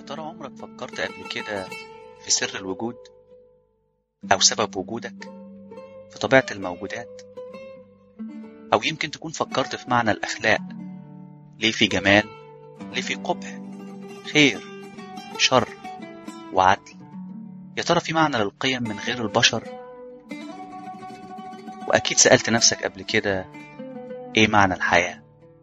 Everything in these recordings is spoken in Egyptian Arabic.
ترى عمرك فكرت قبل كده في سر الوجود أو سبب وجودك في طبيعة الموجودات أو يمكن تكون فكرت في معنى الأخلاق ليه في جمال ليه في قبح خير شر وعدل يا ترى في معنى للقيم من غير البشر وأكيد سألت نفسك قبل كده إيه معنى الحياة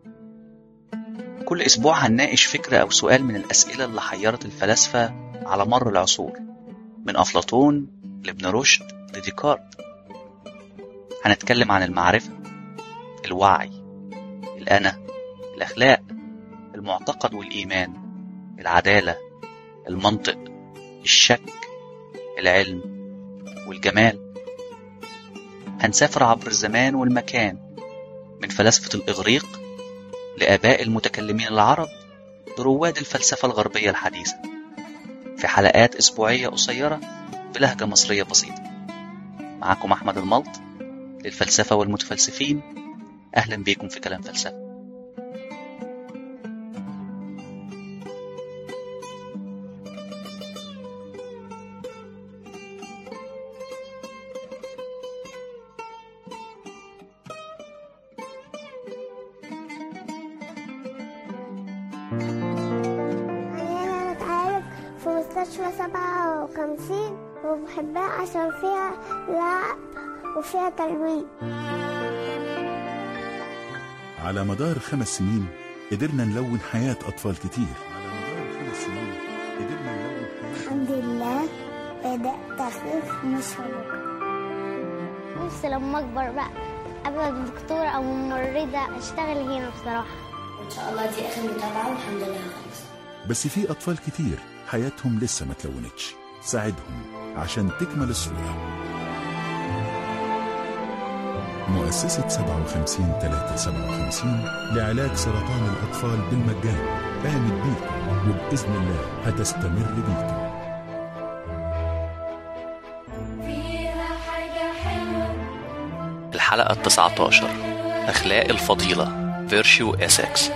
كل أسبوع هنناقش فكرة أو سؤال من الأسئلة اللي حيرت الفلاسفة على مر العصور من أفلاطون لابن رشد لديكارت هنتكلم عن المعرفة الوعي الأنا الأخلاق المعتقد والإيمان العدالة المنطق الشك العلم والجمال هنسافر عبر الزمان والمكان من فلاسفة الإغريق لآباء المتكلمين العرب لرواد الفلسفة الغربية الحديثة في حلقات أسبوعية قصيرة بلهجة مصرية بسيطة معكم أحمد الملط للفلسفة والمتفلسفين أهلا بيكم في كلام فلسفة أنا بتعالج في مستشفى سبعة وخمسين وبحبها عشان فيها لعب وفيها تلوين على مدار خمس سنين قدرنا نلون حياة أطفال كتير على مدار خمس سنين قدرنا نلون حياة الحمد لله بدأت أخف مش هبقى نفسي لما أكبر بقى أبقى دكتورة أو ممرضة أشتغل هنا بصراحة ان شاء الله دي اخر متابعه والحمد لله خلص بس في أطفال كتير حياتهم لسه ما تلونتش ساعدهم عشان تكمل الصورة مؤسسة 57 357 لعلاج سرطان الأطفال بالمجان قامت بيكم وبإذن الله هتستمر بيكم الحلقة التسعة عشر أخلاق الفضيلة فيرشيو اسكس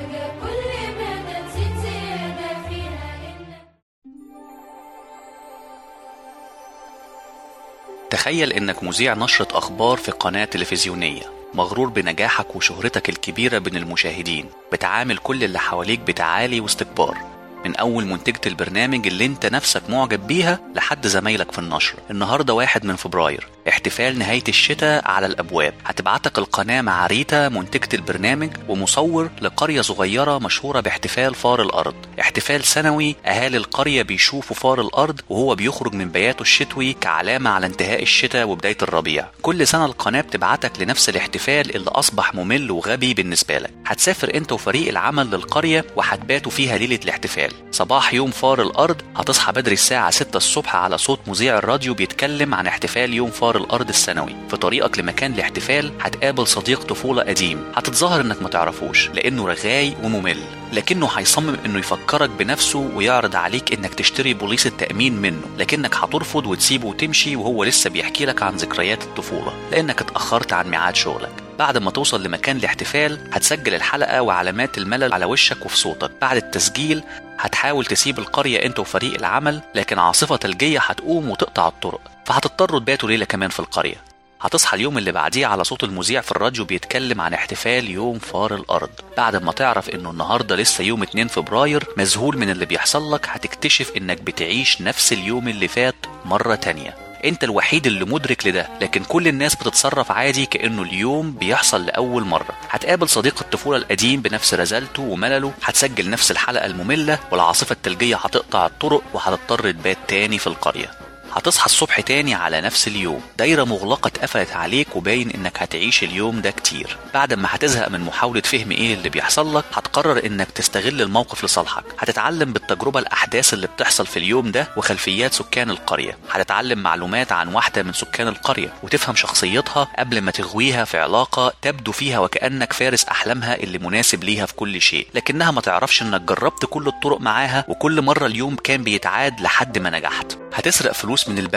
تخيل إنك مذيع نشرة أخبار في قناة تلفزيونية مغرور بنجاحك وشهرتك الكبيرة بين المشاهدين بتعامل كل اللي حواليك بتعالي واستكبار من أول منتجة البرنامج اللي انت نفسك معجب بيها لحد زمايلك في النشر النهاردة واحد من فبراير احتفال نهاية الشتاء على الأبواب هتبعتك القناة مع ريتا منتجة البرنامج ومصور لقرية صغيرة مشهورة باحتفال فار الأرض احتفال سنوي أهالي القرية بيشوفوا فار الأرض وهو بيخرج من بياته الشتوي كعلامة على انتهاء الشتاء وبداية الربيع كل سنة القناة بتبعتك لنفس الاحتفال اللي أصبح ممل وغبي بالنسبة لك هتسافر انت وفريق العمل للقرية وهتباتوا فيها ليلة الاحتفال صباح يوم فار الأرض هتصحى بدري الساعة 6 الصبح على صوت مذيع الراديو بيتكلم عن احتفال يوم فار الأرض السنوي في طريقك لمكان الاحتفال هتقابل صديق طفولة قديم هتتظاهر انك ما تعرفوش لأنه رغاي وممل لكنه هيصمم انه يفكرك بنفسه ويعرض عليك انك تشتري بوليس التأمين منه لكنك هترفض وتسيبه وتمشي وهو لسه بيحكي لك عن ذكريات الطفولة لأنك اتأخرت عن ميعاد شغلك بعد ما توصل لمكان الاحتفال هتسجل الحلقة وعلامات الملل على وشك وفي صوتك بعد التسجيل هتحاول تسيب القرية انت وفريق العمل لكن عاصفة ثلجية هتقوم وتقطع الطرق فهتضطروا تباتوا ليلة كمان في القرية هتصحى اليوم اللي بعديه على صوت المذيع في الراديو بيتكلم عن احتفال يوم فار الأرض بعد ما تعرف انه النهاردة لسه يوم 2 فبراير مذهول من اللي بيحصل لك هتكتشف انك بتعيش نفس اليوم اللي فات مرة تانية انت الوحيد اللي مدرك لده لكن كل الناس بتتصرف عادي كانه اليوم بيحصل لاول مره هتقابل صديق الطفوله القديم بنفس رزالته وملله هتسجل نفس الحلقه الممله والعاصفه الثلجيه هتقطع الطرق وهتضطر تبات تاني في القريه هتصحى الصبح تاني على نفس اليوم دايرة مغلقة اتقفلت عليك وباين انك هتعيش اليوم ده كتير بعد ما هتزهق من محاولة فهم ايه اللي بيحصل لك هتقرر انك تستغل الموقف لصالحك هتتعلم بالتجربة الاحداث اللي بتحصل في اليوم ده وخلفيات سكان القرية هتتعلم معلومات عن واحدة من سكان القرية وتفهم شخصيتها قبل ما تغويها في علاقة تبدو فيها وكأنك فارس احلامها اللي مناسب ليها في كل شيء لكنها ما تعرفش انك جربت كل الطرق معاها وكل مرة اليوم كان بيتعاد لحد ما نجحت هتسرق فلوس من البنك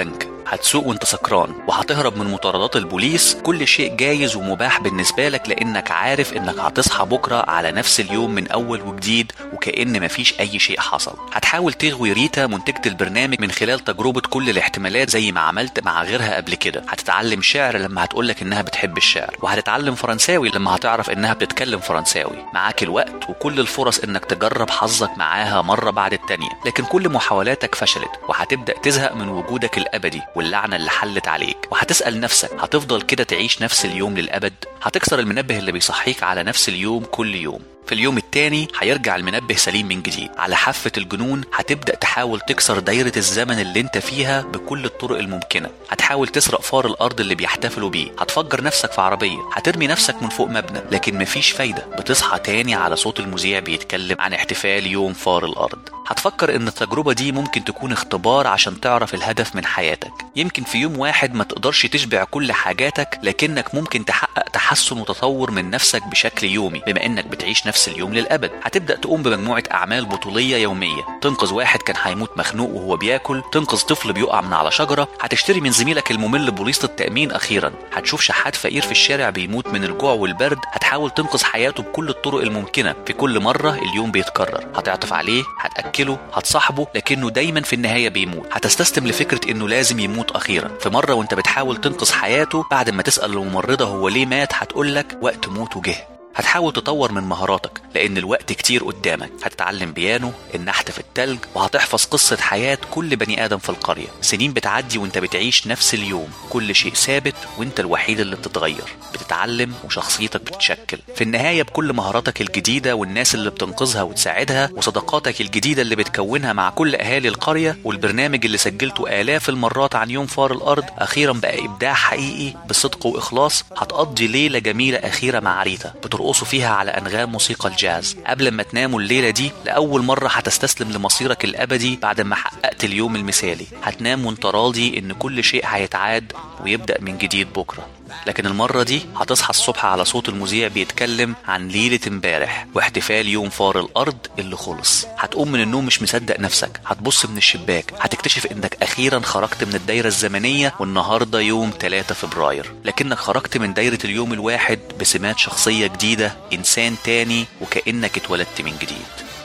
هتسوق وانت سكران وهتهرب من مطاردات البوليس كل شيء جايز ومباح بالنسبة لك لأنك عارف إنك هتصحى بكرة على نفس اليوم من أول وجديد وكأن مفيش أي شيء حصل هتحاول تغوي ريتا منتجة البرنامج من خلال تجربة كل الاحتمالات زي ما عملت مع غيرها قبل كده هتتعلم شعر لما هتقولك إنها بتحب الشعر وهتتعلم فرنساوي لما هتعرف إنها بتتكلم فرنساوي معاك الوقت وكل الفرص إنك تجرب حظك معاها مرة بعد التانية لكن كل محاولاتك فشلت وهتبدأ تزهق من وجودك الأبدي واللعنة اللي حلت عليك وهتسأل نفسك هتفضل كده تعيش نفس اليوم للأبد هتكسر المنبه اللي بيصحيك على نفس اليوم كل يوم في اليوم التاني هيرجع المنبه سليم من جديد على حافة الجنون هتبدأ تحاول تكسر دايرة الزمن اللي انت فيها بكل الطرق الممكنة هتحاول تسرق فار الأرض اللي بيحتفلوا بيه هتفجر نفسك في عربية هترمي نفسك من فوق مبنى لكن مفيش فايدة بتصحى تاني على صوت المذيع بيتكلم عن احتفال يوم فار الأرض هتفكر ان التجربة دي ممكن تكون اختبار عشان تعرف الهدف من حياتك يمكن في يوم واحد ما تقدرش تشبع كل حاجاتك لكنك ممكن تحقق تحسن وتطور من نفسك بشكل يومي بما انك بتعيش نفس اليوم للأبد هتبدأ تقوم بمجموعة أعمال بطولية يومية تنقذ واحد كان هيموت مخنوق وهو بياكل تنقذ طفل بيقع من على شجرة هتشتري من زميلك الممل بوليصة التأمين أخيرا هتشوف شحات فقير في الشارع بيموت من الجوع والبرد هتحاول تنقذ حياته بكل الطرق الممكنة في كل مرة اليوم بيتكرر هتعطف عليه هتأكله هتصاحبه لكنه دايما في النهاية بيموت هتستسلم لفكرة انه لازم يموت أخيرا في مرة وانت بتحاول تنقذ حياته بعد ما تسأل الممرضة هو ليه مات هتقولك وقت موته جه هتحاول تطور من مهاراتك لأن الوقت كتير قدامك هتتعلم بيانو النحت في التلج وهتحفظ قصة حياة كل بني آدم في القرية سنين بتعدي وانت بتعيش نفس اليوم كل شيء ثابت وانت الوحيد اللي بتتغير بتتعلم وشخصيتك بتتشكل في النهاية بكل مهاراتك الجديدة والناس اللي بتنقذها وتساعدها وصداقاتك الجديدة اللي بتكونها مع كل أهالي القرية والبرنامج اللي سجلته آلاف المرات عن يوم فار الأرض أخيرا بقى إبداع حقيقي بصدق وإخلاص هتقضي ليلة جميلة أخيرة مع ريتا بترقصوا فيها على أنغام موسيقى الجاز قبل ما تناموا الليلة دي لأول مرة هتستسلم لمصيرك الأبدي بعد ما حققت اليوم المثالي هتنام وانت راضي إن كل شيء هيتعاد ويبدأ من جديد بكرة لكن المرة دي هتصحى الصبح على صوت المذيع بيتكلم عن ليلة امبارح واحتفال يوم فار الأرض اللي خلص هتقوم من النوم مش مصدق نفسك هتبص من الشباك هتكتشف انك أخيرا خرجت من الدايرة الزمنية والنهاردة يوم 3 فبراير لكنك خرجت من دايرة اليوم الواحد بسمات شخصية جديدة إنسان تاني وكأنك اتولدت من جديد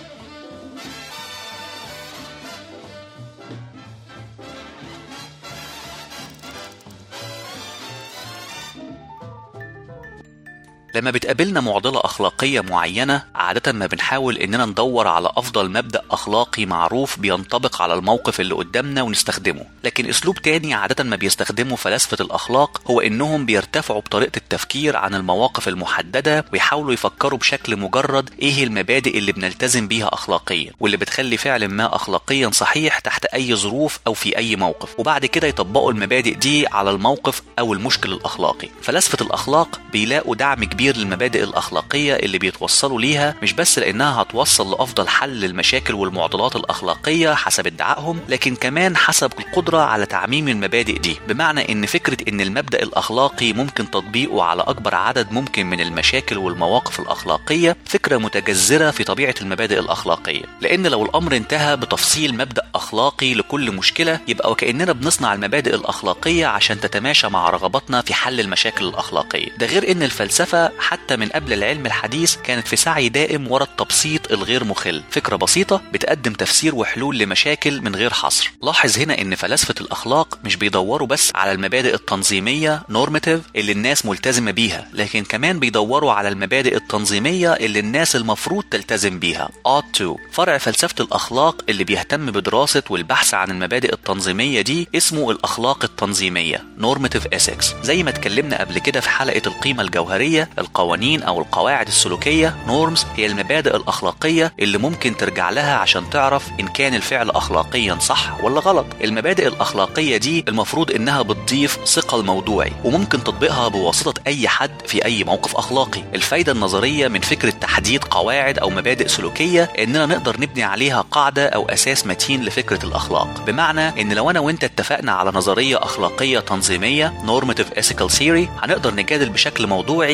لما بتقابلنا معضلة أخلاقية معينة عادة ما بنحاول إننا ندور على أفضل مبدأ أخلاقي معروف بينطبق على الموقف اللي قدامنا ونستخدمه لكن أسلوب تاني عادة ما بيستخدمه فلاسفة الأخلاق هو إنهم بيرتفعوا بطريقة التفكير عن المواقف المحددة ويحاولوا يفكروا بشكل مجرد إيه المبادئ اللي بنلتزم بيها أخلاقيا واللي بتخلي فعل ما أخلاقيا صحيح تحت أي ظروف أو في أي موقف وبعد كده يطبقوا المبادئ دي على الموقف أو المشكل الأخلاقي فلاسفة الأخلاق بيلاقوا دعم كبير كبير للمبادئ الأخلاقية اللي بيتوصلوا ليها مش بس لأنها هتوصل لأفضل حل للمشاكل والمعضلات الأخلاقية حسب ادعائهم لكن كمان حسب القدرة على تعميم المبادئ دي بمعنى إن فكرة إن المبدأ الأخلاقي ممكن تطبيقه على أكبر عدد ممكن من المشاكل والمواقف الأخلاقية فكرة متجذرة في طبيعة المبادئ الأخلاقية لأن لو الأمر انتهى بتفصيل مبدأ أخلاقي لكل مشكلة يبقى وكأننا بنصنع المبادئ الأخلاقية عشان تتماشى مع رغباتنا في حل المشاكل الأخلاقية ده غير إن الفلسفة حتى من قبل العلم الحديث كانت في سعي دائم ورا التبسيط الغير مخل فكرة بسيطة بتقدم تفسير وحلول لمشاكل من غير حصر لاحظ هنا ان فلاسفة الاخلاق مش بيدوروا بس على المبادئ التنظيمية نورماتيف اللي الناس ملتزمة بيها لكن كمان بيدوروا على المبادئ التنظيمية اللي الناس المفروض تلتزم بيها ought to فرع فلسفة الاخلاق اللي بيهتم بدراسة والبحث عن المبادئ التنظيمية دي اسمه الاخلاق التنظيمية normative ethics زي ما اتكلمنا قبل كده في حلقة القيمة الجوهرية القوانين او القواعد السلوكيه نورمز هي المبادئ الاخلاقيه اللي ممكن ترجع لها عشان تعرف ان كان الفعل اخلاقيا صح ولا غلط المبادئ الاخلاقيه دي المفروض انها بتضيف ثقل موضوعي وممكن تطبيقها بواسطه اي حد في اي موقف اخلاقي الفايده النظريه من فكره تحديد قواعد او مبادئ سلوكيه اننا نقدر نبني عليها قاعده او اساس متين لفكره الاخلاق بمعنى ان لو انا وانت اتفقنا على نظريه اخلاقيه تنظيميه normative ethical theory هنقدر نجادل بشكل موضوعي اذا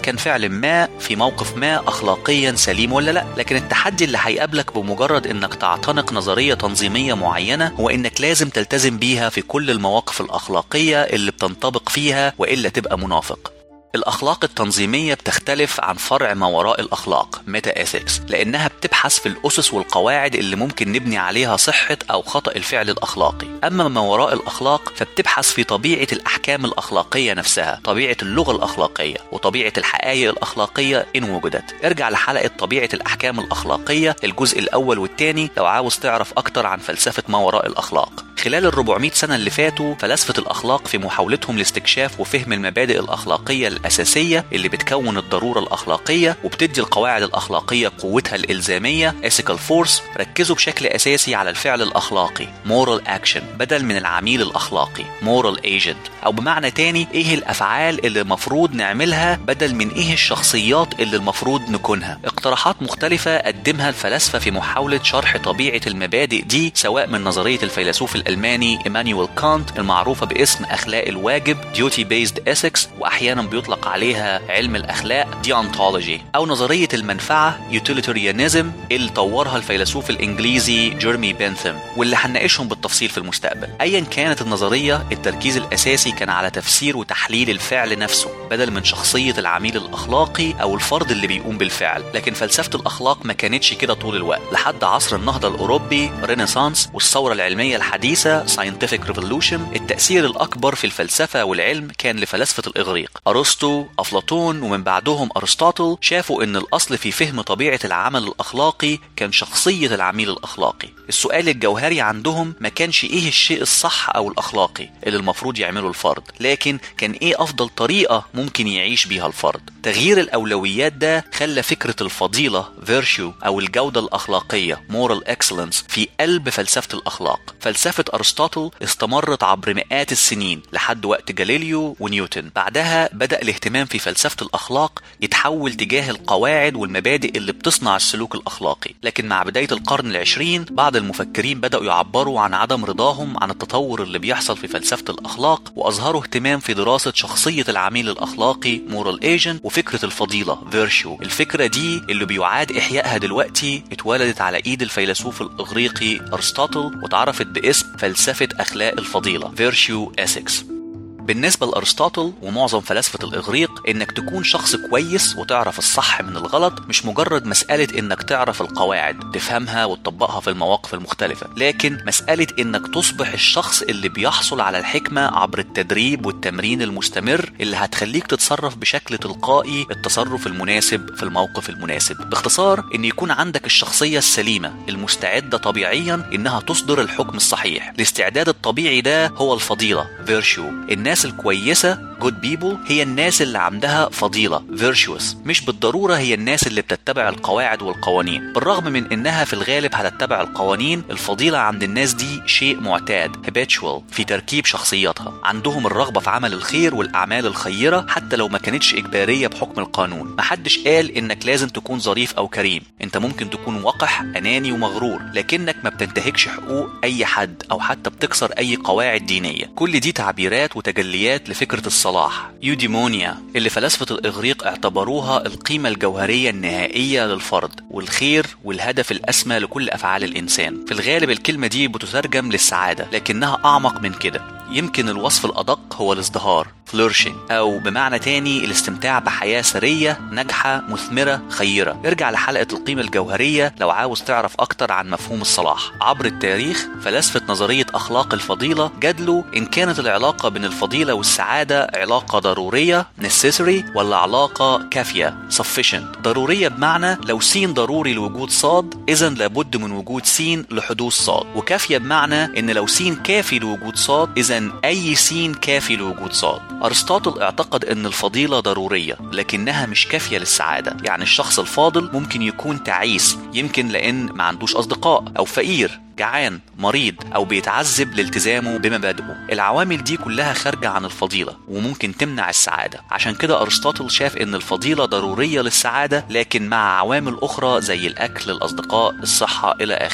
كان فعل ما في موقف ما أخلاقيا سليم ولا لا لكن التحدي اللي هيقابلك بمجرد إنك تعتنق نظرية تنظيمية معينة هو إنك لازم تلتزم بيها في كل المواقف الأخلاقية اللي بتنطبق فيها وإلا تبقى منافق الأخلاق التنظيمية بتختلف عن فرع ما وراء الأخلاق ميتا إيثكس لأنها بتبحث في الأسس والقواعد اللي ممكن نبني عليها صحة أو خطأ الفعل الأخلاقي أما ما وراء الأخلاق فبتبحث في طبيعة الأحكام الأخلاقية نفسها طبيعة اللغة الأخلاقية وطبيعة الحقائق الأخلاقية إن وجدت ارجع لحلقة طبيعة الأحكام الأخلاقية الجزء الأول والثاني لو عاوز تعرف أكتر عن فلسفة ما وراء الأخلاق خلال ال 400 سنة اللي فاتوا فلاسفة الأخلاق في محاولتهم لاستكشاف وفهم المبادئ الأخلاقية الأساسية اللي بتكون الضرورة الأخلاقية وبتدي القواعد الأخلاقية قوتها الإلزامية ethical force ركزوا بشكل أساسي على الفعل الأخلاقي moral action بدل من العميل الأخلاقي moral agent أو بمعنى تاني إيه الأفعال اللي المفروض نعملها بدل من إيه الشخصيات اللي المفروض نكونها اقتراحات مختلفة قدمها الفلاسفة في محاولة شرح طبيعة المبادئ دي سواء من نظرية الفيلسوف الألماني إيمانويل كانت المعروفة باسم أخلاق الواجب duty based ethics وأحيانا بيطلق عليها علم الأخلاق deontology أو نظرية المنفعة utilitarianism اللي طورها الفيلسوف الإنجليزي جيرمي بنثم واللي هنناقشهم بالتفصيل في المستقبل أيا كانت النظرية التركيز الأساسي كان على تفسير وتحليل الفعل نفسه بدل من شخصية العميل الأخلاقي أو الفرد اللي بيقوم بالفعل لكن فلسفة الأخلاق ما كانتش كده طول الوقت لحد عصر النهضة الأوروبي رينيسانس والثورة العلمية الحديثة scientific revolution التأثير الأكبر في الفلسفة والعلم كان لفلاسفة الإغريق أرسطو أفلاطون ومن بعدهم أرسطاطل شافوا إن الأصل في فهم طبيعة العمل الأخلاقي كان شخصية العميل الأخلاقي السؤال الجوهري عندهم ما كانش إيه الشيء الصح أو الأخلاقي اللي المفروض يعمله الفرد لكن كان إيه أفضل طريقة ممكن يعيش بيها الفرد تغيير الأولويات ده خلى فكرة الفضيلة virtue أو الجودة الأخلاقية moral excellence في قلب فلسفة الأخلاق فلسفة أرسطاطل استمرت عبر مئات السنين لحد وقت جاليليو ونيوتن بعدها بدأ الاهتمام في فلسفة الأخلاق يتحول تجاه القواعد والمبادئ اللي بتصنع السلوك الأخلاقي لكن مع بداية القرن العشرين بعض المفكرين بدأوا يعبروا عن عدم رضاهم عن التطور اللي بيحصل في فلسفة الأخلاق وأظهروا اهتمام في دراسة شخصية العميل الأخلاقي moral agent وفكرة الفضيلة virtue الفكرة دي اللي بيعاد إحيائها دلوقتي اتولدت على إيد الفيلسوف الإغريقي أرسطاطل واتعرفت باسم فلسفة أخلاق الفضيلة virtue ethics بالنسبة لأرسطاطل ومعظم فلاسفة الإغريق إنك تكون شخص كويس وتعرف الصح من الغلط مش مجرد مسألة إنك تعرف القواعد تفهمها وتطبقها في المواقف المختلفة لكن مسألة إنك تصبح الشخص اللي بيحصل على الحكمة عبر التدريب والتمرين المستمر اللي هتخليك تتصرف بشكل تلقائي التصرف المناسب في الموقف المناسب باختصار إن يكون عندك الشخصية السليمة المستعدة طبيعيا إنها تصدر الحكم الصحيح الاستعداد الطبيعي ده هو الفضيلة virtue الناس الكويسة good people هي الناس اللي عندها فضيلة virtuous مش بالضرورة هي الناس اللي بتتبع القواعد والقوانين بالرغم من انها في الغالب هتتبع القوانين الفضيلة عند الناس دي شيء معتاد habitual في تركيب شخصياتها عندهم الرغبة في عمل الخير والأعمال الخيرة حتى لو ما كانتش إجبارية بحكم القانون محدش قال إنك لازم تكون ظريف أو كريم انت ممكن تكون وقح أناني ومغرور لكنك ما بتنتهكش حقوق أي حد أو حتى بتكسر أي قواعد دينية كل دي تعبيرات وتجليات لفكرة الصلاح يوديمونيا اللي فلاسفة الإغريق اعتبروها القيمة الجوهرية النهائية للفرد والخير والهدف الأسمى لكل أفعال الإنسان في الغالب الكلمة دي بتترجم للسعادة لكنها أعمق من كده يمكن الوصف الأدق هو الازدهار flourishing أو بمعنى تاني الاستمتاع بحياة سرية ناجحة مثمرة خيرة ارجع لحلقة القيمة الجوهرية لو عاوز تعرف أكتر عن مفهوم الصلاح عبر التاريخ فلاسفة نظرية أخلاق الفضيلة جادلوا إن كانت العلاقة بين الفضيلة والسعادة علاقة ضرورية necessary ولا علاقة كافية sufficient ضرورية بمعنى لو سين ضروري لوجود صاد إذا لابد من وجود سين لحدوث صاد وكافية بمعنى إن لو سين كافي لوجود صاد إذا أي سين كافي لوجود صاد أرسطاطل اعتقد أن الفضيلة ضرورية لكنها مش كافية للسعادة يعني الشخص الفاضل ممكن يكون تعيس يمكن لأن ما عندوش أصدقاء أو فقير جعان مريض او بيتعذب لالتزامه بمبادئه العوامل دي كلها خارجه عن الفضيله وممكن تمنع السعاده عشان كده ارسطاطل شاف ان الفضيله ضروريه للسعاده لكن مع عوامل اخرى زي الاكل الاصدقاء الصحه الى اخره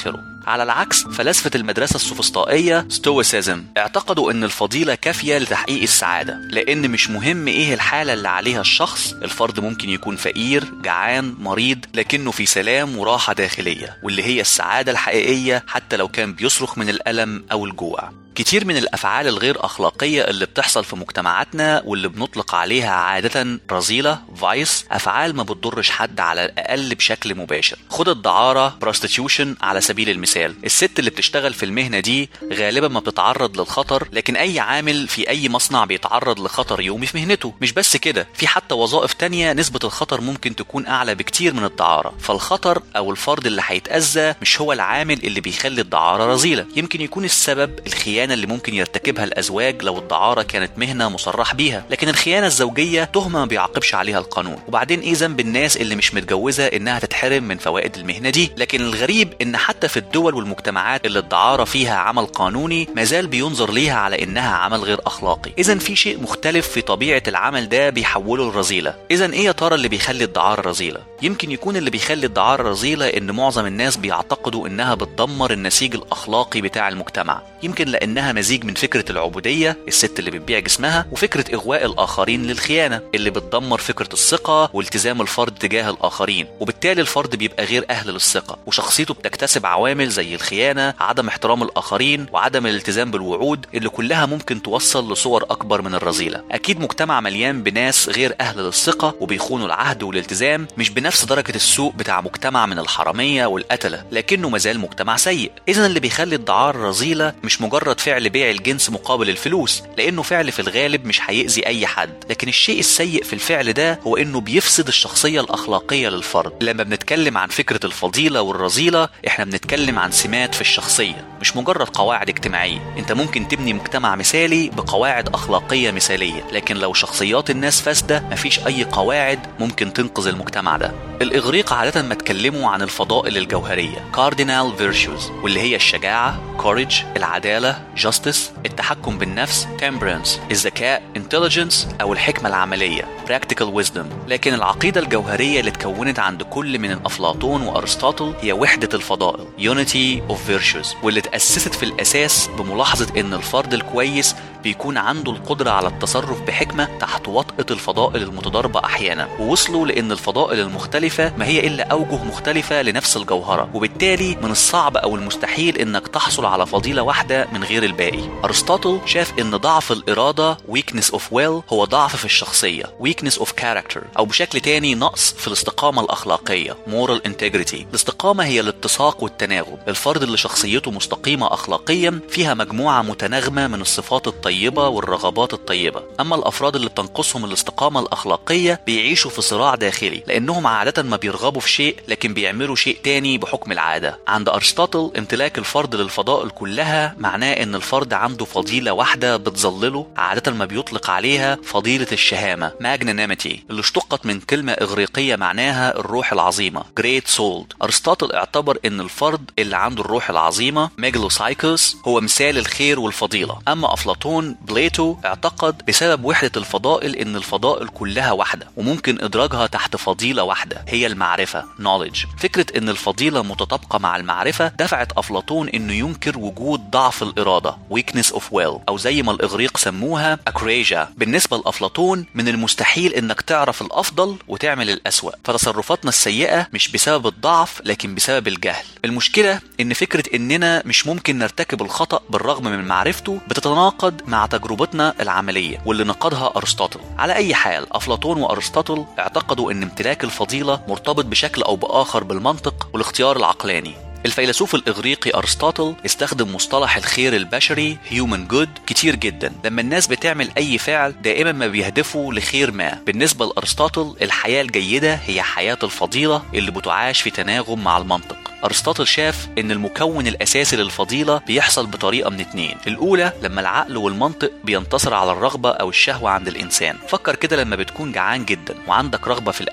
على العكس فلاسفة المدرسة السوفسطائية ستويسيزم اعتقدوا ان الفضيلة كافية لتحقيق السعادة لان مش مهم ايه الحالة اللي عليها الشخص الفرد ممكن يكون فقير جعان مريض لكنه في سلام وراحة داخلية واللي هي السعادة الحقيقية حتى لو كان بيصرخ من الألم أو الجوع كتير من الأفعال الغير أخلاقية اللي بتحصل في مجتمعاتنا واللي بنطلق عليها عادة رذيلة فايس أفعال ما بتضرش حد على الأقل بشكل مباشر خد الدعارة بروستيتيوشن على سبيل المثال الست اللي بتشتغل في المهنة دي غالبا ما بتتعرض للخطر لكن أي عامل في أي مصنع بيتعرض لخطر يومي في مهنته مش بس كده في حتى وظائف تانية نسبة الخطر ممكن تكون أعلى بكتير من الدعارة فالخطر أو الفرد اللي هيتأذى مش هو العامل اللي بيخلي الدعارة رذيلة يمكن يكون السبب الخيانة الخيانة اللي ممكن يرتكبها الأزواج لو الدعارة كانت مهنة مصرح بيها لكن الخيانة الزوجية تهمة ما بيعاقبش عليها القانون وبعدين إيه ذنب الناس اللي مش متجوزة إنها تتحرم من فوائد المهنة دي لكن الغريب إن حتى في الدول والمجتمعات اللي الدعارة فيها عمل قانوني مازال بينظر ليها على إنها عمل غير أخلاقي إذا في شيء مختلف في طبيعة العمل ده بيحوله لرذيلة إذا إيه يا ترى اللي بيخلي الدعارة رذيلة يمكن يكون اللي بيخلي الدعارة رذيلة إن معظم الناس بيعتقدوا إنها بتدمر النسيج الأخلاقي بتاع المجتمع يمكن لأنها مزيج من فكرة العبودية الست اللي بتبيع جسمها وفكرة إغواء الآخرين للخيانة اللي بتدمر فكرة الثقة والتزام الفرد تجاه الآخرين وبالتالي الفرد بيبقى غير أهل للثقة وشخصيته بتكتسب عوامل زي الخيانة عدم احترام الآخرين وعدم الالتزام بالوعود اللي كلها ممكن توصل لصور أكبر من الرذيلة أكيد مجتمع مليان بناس غير أهل للثقة وبيخونوا العهد والالتزام مش بنفس درجة السوء بتاع مجتمع من الحرامية والقتلة لكنه مازال مجتمع سيء إذا اللي بيخلي الدعارة رذيلة مش مجرد فعل بيع الجنس مقابل الفلوس لأنه فعل في الغالب مش هيأذي أي حد لكن الشيء السيء في الفعل ده هو إنه بيفسد الشخصية الأخلاقية للفرد لما بنتكلم عن فكرة الفضيلة والرذيلة إحنا بنتكلم عن سمات في الشخصية مش مجرد قواعد اجتماعية أنت ممكن تبني مجتمع مثالي بقواعد أخلاقية مثالية لكن لو شخصيات الناس فاسدة مفيش أي قواعد ممكن تنقذ المجتمع ده الإغريق عادة ما اتكلموا عن الفضائل الجوهرية cardinal virtues واللي هي الشجاعة courage العدالة justice التحكم بالنفس temperance الذكاء intelligence أو الحكمة العملية practical wisdom لكن العقيدة الجوهرية اللي اتكونت عند كل من أفلاطون وأرسطاطل هي وحدة الفضائل unity of virtues واللي اتأسست في الأساس بملاحظة إن الفرد الكويس بيكون عنده القدرة على التصرف بحكمة تحت وطأة الفضائل المتضاربة أحيانا ووصلوا لأن الفضائل المختلفة ما هي إلا أوجه مختلفة لنفس الجوهرة وبالتالي من الصعب أو المستحيل إنك تحصل على فضيلة واحدة من غير الباقي أرسطاطل شاف إن ضعف الإرادة weakness of will هو ضعف في الشخصية weakness of character أو بشكل تاني نقص في الاستقامة الأخلاقية moral integrity الاستقامة هي الاتساق والتناغم الفرد اللي شخصيته مستقيمة أخلاقيا فيها مجموعة متناغمة من الصفات الطيبة والرغبات الطيبة أما الأفراد اللي بتنقصهم الاستقامة الأخلاقية بيعيشوا في صراع داخلي لأنهم عادة ما بيرغبوا في شيء لكن بيعملوا شيء تاني بحكم العادة عند أرسطاطل امتلاك الفرد للفضائل كلها معناه إن الفرد عنده فضيلة واحدة بتظلله عادة ما بيطلق عليها فضيلة الشهامة magnanimity اللي اشتقت من كلمة إغريقية معناها الروح العظيمة great soul أرسطاطل اعتبر إن الفرد اللي عنده الروح العظيمة ميجلوسايكوس هو مثال الخير والفضيلة أما أفلاطون بليتو اعتقد بسبب وحدة الفضائل إن الفضائل كلها واحدة وممكن إدراجها تحت فضيلة واحدة هي المعرفة knowledge فكرة إن الفضيلة متطابقة مع المعرفة دفعت أفلاطون إنه ينكر وجود ضعف الإرادة weakness of will أو زي ما الإغريق سموها أكريجا بالنسبة لأفلاطون من المستحيل إنك تعرف الأفضل وتعمل الأسوأ فتصرفاتنا السيئة مش بسبب الضعف لكن بسبب الجهل المشكلة إن فكرة إننا مش ممكن نرتكب الخطأ بالرغم من معرفته بتتناقض مع تجربتنا العملية واللي نقدها أرسطاطل على أي حال أفلاطون وأرسطاطل اعتقدوا إن امتلاك الفضيلة مرتبط بشكل أو بآخر بالمنطق والاختيار العقلاني الفيلسوف الإغريقي أرسطاطل استخدم مصطلح الخير البشري human good كتير جدا لما الناس بتعمل أي فعل دائما ما بيهدفوا لخير ما بالنسبة لأرسطاطل الحياة الجيدة هي حياة الفضيلة اللي بتعاش في تناغم مع المنطق أرسطاطل شاف إن المكون الأساسي للفضيلة بيحصل بطريقة من اتنين الأولى لما العقل والمنطق بينتصر على الرغبة أو الشهوة عند الإنسان فكر كده لما بتكون جعان جدا وعندك رغبة في الأكل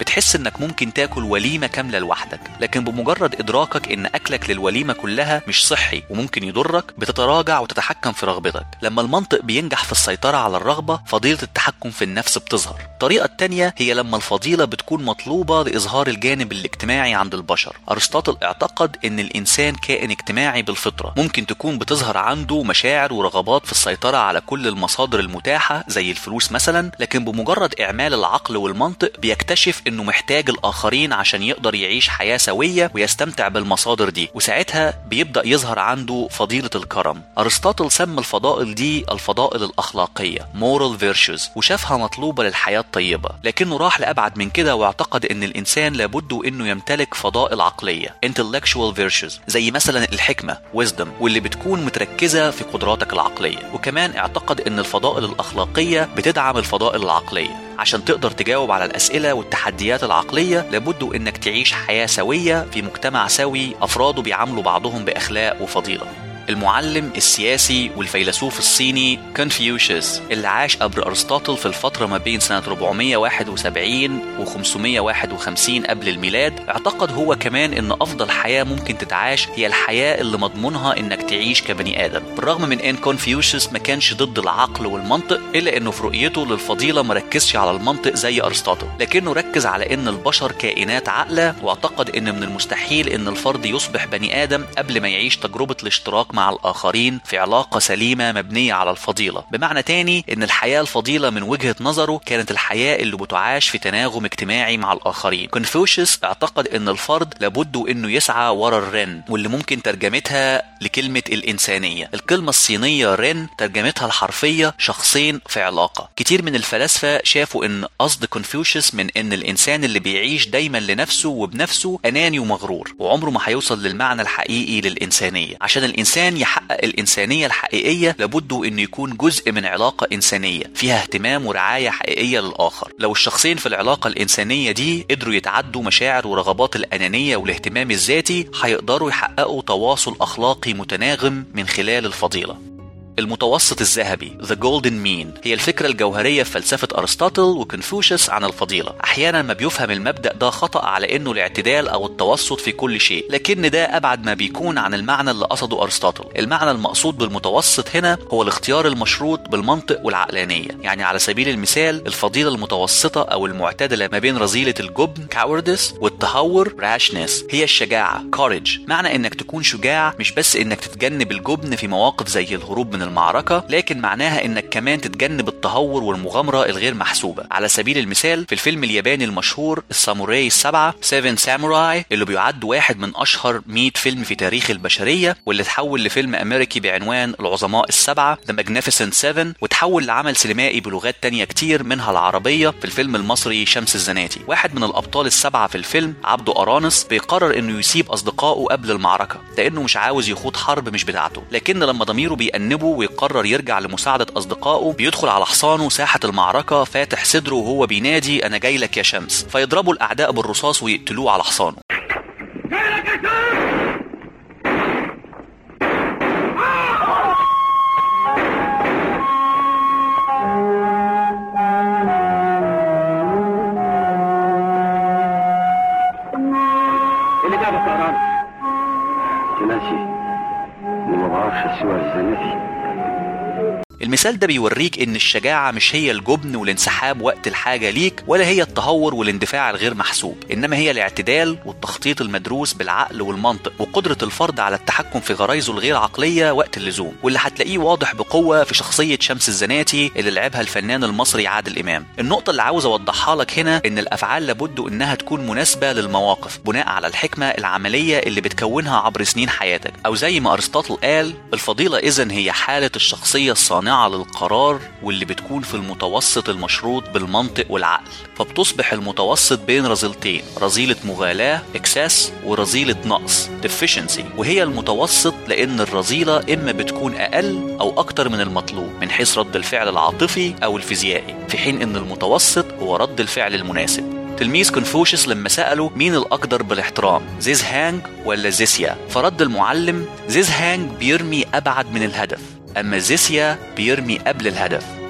وبتحس انك ممكن تاكل وليمة كاملة لوحدك لكن بمجرد ادراكك ان اكلك للوليمة كلها مش صحي وممكن يضرك بتتراجع وتتحكم في رغبتك لما المنطق بينجح في السيطرة على الرغبة فضيلة التحكم في النفس بتظهر الطريقة التانية هي لما الفضيلة بتكون مطلوبة لإظهار الجانب الاجتماعي عند البشر أرسطاطل اعتقد ان الانسان كائن اجتماعي بالفطرة ممكن تكون بتظهر عنده مشاعر ورغبات في السيطرة على كل المصادر المتاحة زي الفلوس مثلا لكن بمجرد إعمال العقل والمنطق بيكتشف إنه محتاج الآخرين عشان يقدر يعيش حياة سوية ويستمتع بالمصادر دي وساعتها بيبدأ يظهر عنده فضيلة الكرم أرسطاطل سمى الفضائل دي الفضائل الأخلاقية moral virtues وشافها مطلوبة للحياة الطيبة لكنه راح لأبعد من كده واعتقد إن الإنسان لابد إنه يمتلك فضائل عقلية intellectual virtues زي مثلا الحكمة wisdom واللي بتكون متركزة في قدراتك العقلية وكمان اعتقد ان الفضائل الأخلاقية بتدعم الفضائل العقلية عشان تقدر تجاوب على الأسئلة والتحديات العقلية لابد إنك تعيش حياة سوية في مجتمع سوي أفراده بيعاملوا بعضهم بأخلاق وفضيلة المعلم السياسي والفيلسوف الصيني كونفيوشيوس اللي عاش قبل أرسطاطل في الفترة ما بين سنة 471 و 551 قبل الميلاد اعتقد هو كمان إن أفضل حياة ممكن تتعاش هي الحياة اللي مضمونها إنك تعيش كبني آدم بالرغم من إن كونفيوشيوس ما كانش ضد العقل والمنطق إلا إنه في رؤيته للفضيلة مركزش على المنطق زي أرسطاطل لكنه ركز على إن البشر كائنات عاقلة واعتقد إن من المستحيل إن الفرد يصبح بني آدم قبل ما يعيش تجربة الاشتراك مع الآخرين في علاقة سليمة مبنية على الفضيلة بمعنى تاني إن الحياة الفضيلة من وجهة نظره كانت الحياة اللي بتعاش في تناغم اجتماعي مع الآخرين كونفوشيوس اعتقد إن الفرد لابد إنه يسعى ورا الرن واللي ممكن ترجمتها لكلمة الإنسانية الكلمة الصينية رن ترجمتها الحرفية شخصين في علاقة كتير من الفلاسفة شافوا إن قصد كونفوشيوس من إن الإنسان اللي بيعيش دايما لنفسه وبنفسه أناني ومغرور وعمره ما هيوصل للمعنى الحقيقي للإنسانية عشان الإنسان يحقق الإنسانية الحقيقية لابد إنه يكون جزء من علاقة إنسانية فيها اهتمام ورعاية حقيقية للآخر لو الشخصين في العلاقة الإنسانية دي قدروا يتعدوا مشاعر ورغبات الأنانية والاهتمام الذاتي هيقدروا يحققوا تواصل أخلاقي متناغم من خلال الفضيلة المتوسط الذهبي The Golden Mean هي الفكرة الجوهرية في فلسفة أرسطاطل وكونفوشيوس عن الفضيلة أحيانا ما بيفهم المبدأ ده خطأ على إنه الاعتدال أو التوسط في كل شيء لكن ده أبعد ما بيكون عن المعنى اللي قصده أرسطاطل المعنى المقصود بالمتوسط هنا هو الاختيار المشروط بالمنطق والعقلانية يعني على سبيل المثال الفضيلة المتوسطة أو المعتدلة ما بين رذيلة الجبن cowardice والتهور rashness هي الشجاعة courage معنى إنك تكون شجاع مش بس إنك تتجنب الجبن في مواقف زي الهروب من المعركة لكن معناها انك كمان تتجنب التهور والمغامرة الغير محسوبة على سبيل المثال في الفيلم الياباني المشهور الساموراي السبعة سيفن ساموراي اللي بيعد واحد من اشهر 100 فيلم في تاريخ البشرية واللي اتحول لفيلم امريكي بعنوان العظماء السبعة The Magnificent Seven وتحول لعمل سينمائي بلغات تانية كتير منها العربية في الفيلم المصري شمس الزناتي واحد من الابطال السبعة في الفيلم عبده أرانس بيقرر انه يسيب اصدقائه قبل المعركة لانه مش عاوز يخوض حرب مش بتاعته لكن لما ضميره بيأنبه ويقرر يرجع لمساعدة أصدقائه بيدخل على حصانه ساحة المعركة فاتح صدره وهو بينادي أنا جاي لك يا شمس فيضربوا الأعداء بالرصاص ويقتلوه على حصانه اللي جابك يا رامي ناسي اني ما بعرفش سوى الزناتي المثال ده بيوريك ان الشجاعة مش هي الجبن والانسحاب وقت الحاجة ليك ولا هي التهور والاندفاع الغير محسوب انما هي الاعتدال والتخطيط المدروس بالعقل والمنطق وقدرة الفرد على التحكم في غرايزه الغير عقلية وقت اللزوم واللي هتلاقيه واضح بقوة في شخصية شمس الزناتي اللي لعبها الفنان المصري عادل امام النقطة اللي عاوز اوضحها لك هنا ان الافعال لابد انها تكون مناسبة للمواقف بناء على الحكمة العملية اللي بتكونها عبر سنين حياتك او زي ما ارسطاطل قال الفضيلة اذا هي حالة الشخصية الصانعة للقرار واللي بتكون في المتوسط المشروط بالمنطق والعقل فبتصبح المتوسط بين رذيلتين رذيلة مغالاة اكساس ورذيلة نقص deficiency وهي المتوسط لان الرذيلة اما بتكون اقل او اكتر من المطلوب من حيث رد الفعل العاطفي او الفيزيائي في حين ان المتوسط هو رد الفعل المناسب تلميذ كونفوشيوس لما سأله مين الأقدر بالاحترام زيز هانج ولا زيسيا فرد المعلم زيز هانج بيرمي أبعد من الهدف أما زيسيا بيرمي قبل الهدف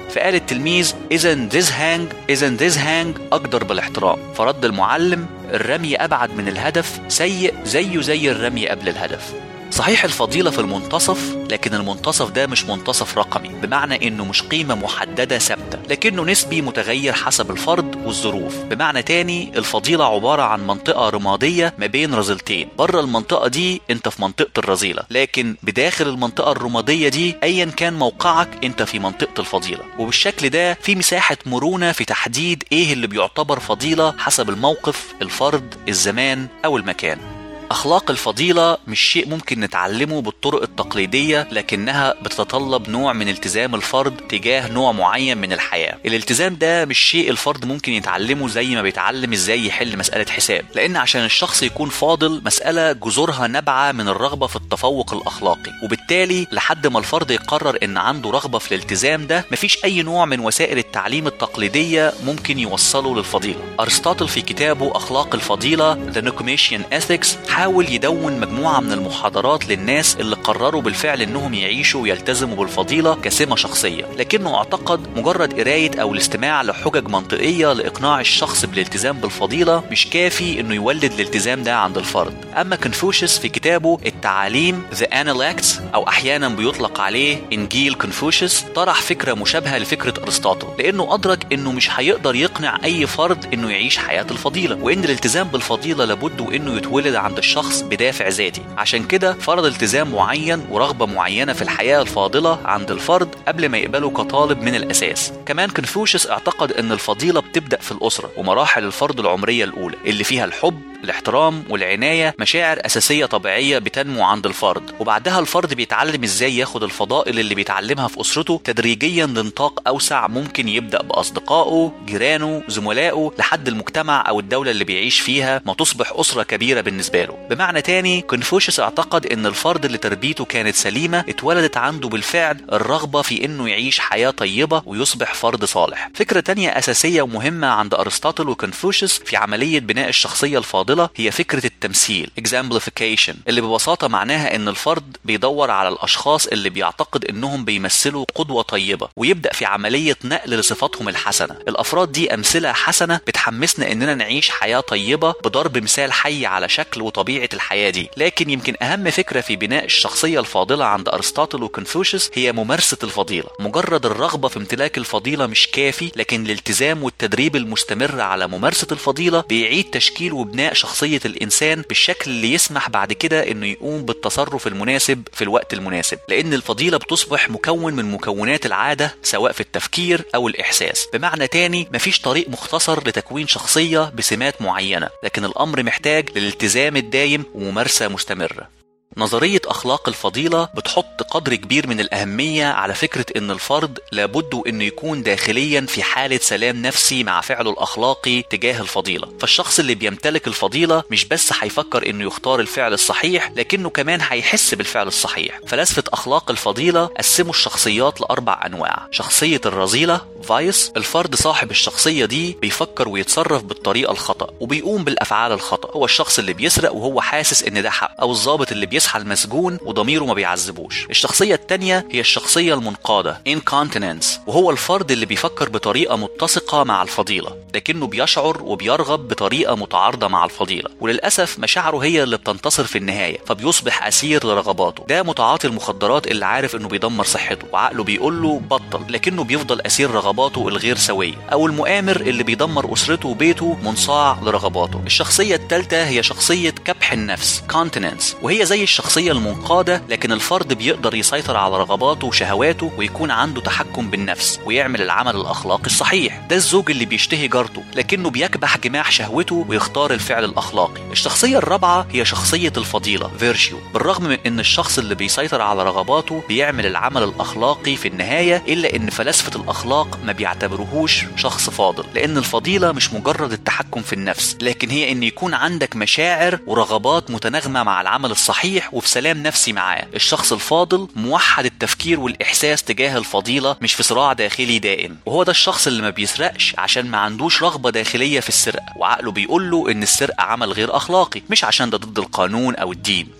فقال التلميذ إذا this hang إذا this hang أقدر بالاحترام فرد المعلم الرمي أبعد من الهدف سيء زيه زي الرمي قبل الهدف صحيح الفضيلة في المنتصف لكن المنتصف ده مش منتصف رقمي بمعنى انه مش قيمة محددة ثابتة لكنه نسبي متغير حسب الفرد والظروف بمعنى تاني الفضيلة عبارة عن منطقة رمادية ما بين رذيلتين بره المنطقة دي انت في منطقة الرذيلة لكن بداخل المنطقة الرمادية دي ايا كان موقعك انت في منطقة الفضيلة وبالشكل ده في مساحة مرونة في تحديد ايه اللي بيعتبر فضيلة حسب الموقف الفرد الزمان او المكان أخلاق الفضيلة مش شيء ممكن نتعلمه بالطرق التقليدية لكنها بتتطلب نوع من التزام الفرد تجاه نوع معين من الحياة الالتزام ده مش شيء الفرد ممكن يتعلمه زي ما بيتعلم ازاي يحل مسألة حساب لأن عشان الشخص يكون فاضل مسألة جذورها نابعة من الرغبة في التفوق الأخلاقي وبالتالي لحد ما الفرد يقرر إن عنده رغبة في الالتزام ده مفيش أي نوع من وسائل التعليم التقليدية ممكن يوصله للفضيلة أرسطاطل في كتابه أخلاق الفضيلة The Nicomachean Ethics حاول يدون مجموعة من المحاضرات للناس اللي قرروا بالفعل انهم يعيشوا ويلتزموا بالفضيلة كسمة شخصية لكنه اعتقد مجرد قراية او الاستماع لحجج منطقية لاقناع الشخص بالالتزام بالفضيلة مش كافي انه يولد الالتزام ده عند الفرد اما كونفوشيوس في كتابه التعاليم The Analects او احيانا بيطلق عليه انجيل كونفوشيوس طرح فكرة مشابهة لفكرة ارسطاطل لانه ادرك انه مش هيقدر يقنع اي فرد انه يعيش حياة الفضيلة وان الالتزام بالفضيلة لابد وانه يتولد عند الشخص بدافع ذاتي عشان كده فرض التزام معين ورغبة معينة في الحياة الفاضلة عند الفرد قبل ما يقبله كطالب من الأساس كمان كونفوشيوس اعتقد أن الفضيلة بتبدأ في الأسرة ومراحل الفرد العمرية الأولى اللي فيها الحب الاحترام والعناية مشاعر أساسية طبيعية بتنمو عند الفرد وبعدها الفرد بيتعلم ازاي ياخد الفضائل اللي بيتعلمها في أسرته تدريجيا لنطاق أوسع ممكن يبدأ بأصدقائه جيرانه زملائه لحد المجتمع أو الدولة اللي بيعيش فيها ما تصبح أسرة كبيرة بالنسبة له بمعنى تاني كونفوشيوس اعتقد ان الفرد اللي تربيته كانت سليمة اتولدت عنده بالفعل الرغبة في انه يعيش حياة طيبة ويصبح فرد صالح فكرة تانية أساسية ومهمة عند أرسطاطل وكونفوشيوس في عملية بناء الشخصية الفاضلة هي فكرة التمثيل exemplification اللي ببساطة معناها ان الفرد بيدور على الأشخاص اللي بيعتقد انهم بيمثلوا قدوة طيبة ويبدأ في عملية نقل لصفاتهم الحسنة الأفراد دي أمثلة حسنة بتحمسنا اننا نعيش حياة طيبة بضرب مثال حي على شكل وطبيعة الحياة دي لكن يمكن أهم فكرة في بناء الشخصية الفاضلة عند أرسطاطل وكونفوشيوس هي ممارسة الفضيلة مجرد الرغبة في امتلاك الفضيلة مش كافي لكن الالتزام والتدريب المستمر على ممارسة الفضيلة بيعيد تشكيل وبناء شخصية الإنسان بالشكل اللي يسمح بعد كده إنه يقوم بالتصرف المناسب في الوقت المناسب لأن الفضيلة بتصبح مكون من مكونات العادة سواء في التفكير أو الإحساس بمعنى تاني مفيش طريق مختصر لتكوين شخصية بسمات معينة لكن الأمر محتاج للالتزام الدايم وممارسة مستمرة نظرية أخلاق الفضيلة بتحط قدر كبير من الأهمية على فكرة إن الفرد لابد إنه يكون داخليا في حالة سلام نفسي مع فعله الأخلاقي تجاه الفضيلة فالشخص اللي بيمتلك الفضيلة مش بس هيفكر إنه يختار الفعل الصحيح لكنه كمان هيحس بالفعل الصحيح فلسفة أخلاق الفضيلة قسموا الشخصيات لأربع أنواع شخصية الرذيلة فايس الفرد صاحب الشخصية دي بيفكر ويتصرف بالطريقة الخطأ وبيقوم بالأفعال الخطأ هو الشخص اللي بيسرق وهو حاسس إن ده حق أو الضابط اللي بيصحى المسجون وضميره ما بيعذبوش الشخصية التانية هي الشخصية المنقادة incontinence وهو الفرد اللي بيفكر بطريقة متسقة مع الفضيلة لكنه بيشعر وبيرغب بطريقة متعارضة مع الفضيلة وللأسف مشاعره هي اللي بتنتصر في النهاية فبيصبح أسير لرغباته ده متعاطي المخدرات اللي عارف إنه بيدمر صحته وعقله بيقول له بطل لكنه بيفضل أسير رغباته الغير سوية أو المؤامر اللي بيدمر أسرته وبيته منصاع لرغباته الشخصية الثالثة هي شخصية كبح النفس continence وهي زي الشخصية المنقادة لكن الفرد بيقدر يسيطر على رغباته وشهواته ويكون عنده تحكم بالنفس ويعمل العمل الأخلاقي الصحيح ده الزوج اللي بيشتهي جارته لكنه بيكبح جماح شهوته ويختار الفعل الأخلاقي الشخصية الرابعة هي شخصية الفضيلة فيرشيو بالرغم من ان الشخص اللي بيسيطر على رغباته بيعمل العمل الأخلاقي في النهاية إلا ان فلاسفة الأخلاق ما بيعتبروهوش شخص فاضل لأن الفضيلة مش مجرد التحكم في النفس لكن هي ان يكون عندك مشاعر ورغبات متناغمة مع العمل الصحيح وفي سلام نفسي معاه الشخص الفاضل موحد التفكير والإحساس تجاه الفضيلة مش في صراع داخلي دائم وهو ده الشخص اللي ما بيسرقش عشان ما عندوش رغبة داخلية في السرقة وعقله بيقول له إن السرقة عمل غير أخلاقي مش عشان ده ضد القانون أو الدين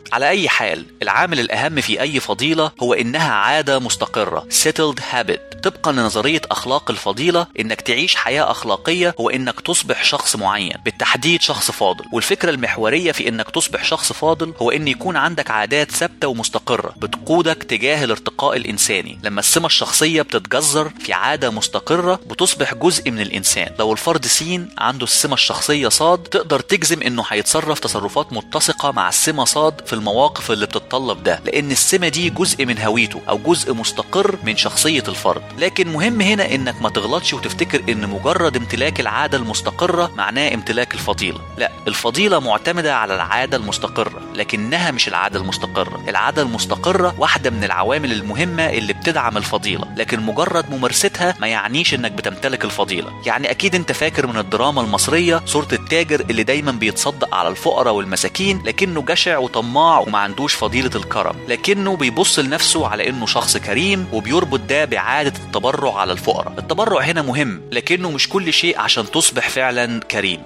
على أي حال العامل الأهم في أي فضيلة هو إنها عادة مستقرة settled habit طبقا لنظرية أخلاق الفضيلة إنك تعيش حياة أخلاقية هو إنك تصبح شخص معين بالتحديد شخص فاضل والفكرة المحورية في إنك تصبح شخص فاضل هو إن يكون عندك عادات ثابتة ومستقرة بتقودك تجاه الارتقاء الإنساني لما السمة الشخصية بتتجذر في عادة مستقرة بتصبح جزء من الإنسان لو الفرد سين عنده السمة الشخصية صاد تقدر تجزم إنه هيتصرف تصرفات متسقة مع السمة صاد في المواقف اللي بتتطلب ده لأن السمة دي جزء من هويته أو جزء مستقر من شخصية الفرد لكن مهم هنا إنك ما تغلطش وتفتكر إن مجرد امتلاك العادة المستقرة معناه امتلاك الفضيلة لا الفضيلة معتمدة على العادة المستقرة لكنها مش العادة المستقرة العادة المستقرة واحدة من العوامل المهمة اللي بتدعم الفضيلة لكن مجرد ممارستها ما يعنيش إنك بتمتلك الفضيلة يعني أكيد أنت فاكر من الدراما المصرية صورة التاجر اللي دايما بيتصدق على الفقراء والمساكين لكنه جشع وطماع وما عندوش فضيلة الكرم لكنه بيبص لنفسه على إنه شخص كريم وبيربط ده بعادة التبرع على الفقراء التبرع هنا مهم لكنه مش كل شيء عشان تصبح فعلا كريم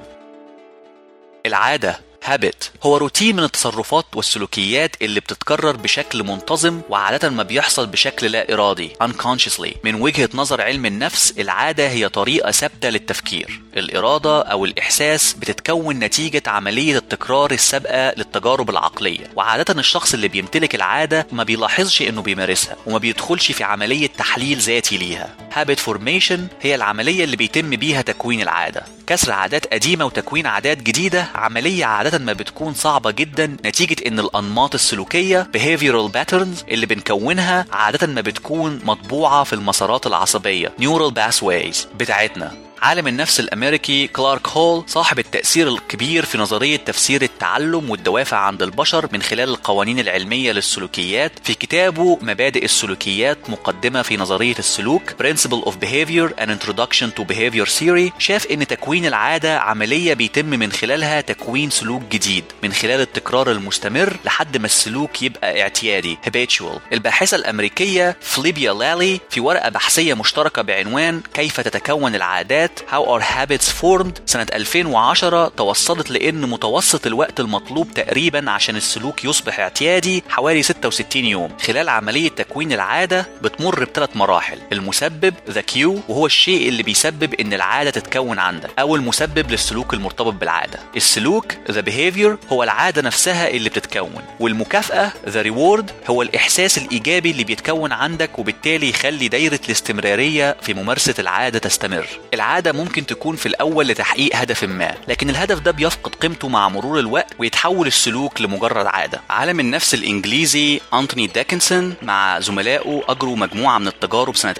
العادة هابت هو روتين من التصرفات والسلوكيات اللي بتتكرر بشكل منتظم وعادة ما بيحصل بشكل لا إرادي unconsciously من وجهة نظر علم النفس العادة هي طريقة ثابتة للتفكير الإرادة أو الإحساس بتتكون نتيجة عملية التكرار السابقة للتجارب العقلية وعادة الشخص اللي بيمتلك العادة ما بيلاحظش إنه بيمارسها وما بيدخلش في عملية تحليل ذاتي ليها habit formation هي العملية اللي بيتم بيها تكوين العادة كسر عادات قديمة وتكوين عادات جديدة عملية عادة ما بتكون صعبة جدا نتيجة ان الانماط السلوكية behavioral patterns اللي بنكونها عادة ما بتكون مطبوعة في المسارات العصبية neural pathways بتاعتنا عالم النفس الامريكي كلارك هول صاحب التاثير الكبير في نظريه تفسير التعلم والدوافع عند البشر من خلال القوانين العلميه للسلوكيات في كتابه مبادئ السلوكيات مقدمه في نظريه السلوك Principle of Behavior and Introduction to Behavior Theory شاف ان تكوين العاده عمليه بيتم من خلالها تكوين سلوك جديد من خلال التكرار المستمر لحد ما السلوك يبقى اعتيادي habitual الباحثه الامريكيه فليبيا لالي في ورقه بحثيه مشتركه بعنوان كيف تتكون العادات How Are Habits Formed سنة 2010 توصلت لأن متوسط الوقت المطلوب تقريبا عشان السلوك يصبح اعتيادي حوالي 66 يوم خلال عملية تكوين العادة بتمر بثلاث مراحل المسبب ذا كيو وهو الشيء اللي بيسبب ان العادة تتكون عندك أو المسبب للسلوك المرتبط بالعادة السلوك ذا behavior هو العادة نفسها اللي بتتكون والمكافأة ذا ريورد هو الإحساس الإيجابي اللي بيتكون عندك وبالتالي يخلي دايرة الاستمرارية في ممارسة العادة تستمر العادة ممكن تكون في الأول لتحقيق هدف ما لكن الهدف ده بيفقد قيمته مع مرور الوقت ويتحول السلوك لمجرد عادة عالم النفس الإنجليزي أنتوني ديكنسون مع زملائه أجروا مجموعة من التجارب سنة